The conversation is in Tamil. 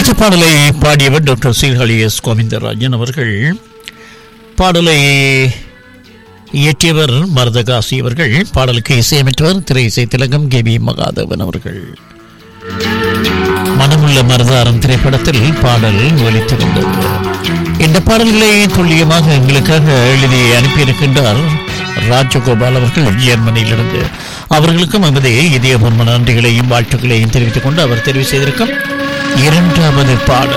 ஒலித்த பாடலை பாடியவர் டாக்டர் சீர்காழி எஸ் கோவிந்தராஜன் அவர்கள் பாடலை இயற்றியவர் மருதகாசி அவர்கள் பாடலுக்கு இசையமைத்தவர் திரை இசை திலகம் கே வி மகாதேவன் அவர்கள் மனமுள்ள மருதாரம் திரைப்படத்தில் பாடல் ஒலித்திருந்தது இந்த பாடல்களை துல்லியமாக எங்களுக்காக எழுதி அனுப்பியிருக்கின்றார் ராஜகோபால் அவர்கள் ஜெர்மனியிலிருந்து அவர்களுக்கும் எமது இதயபூர்வ நன்றிகளையும் வாழ்த்துக்களையும் தெரிவித்துக் கொண்டு அவர் தெரிவு செய்திருக்கும் இரண்டாவது பாடல்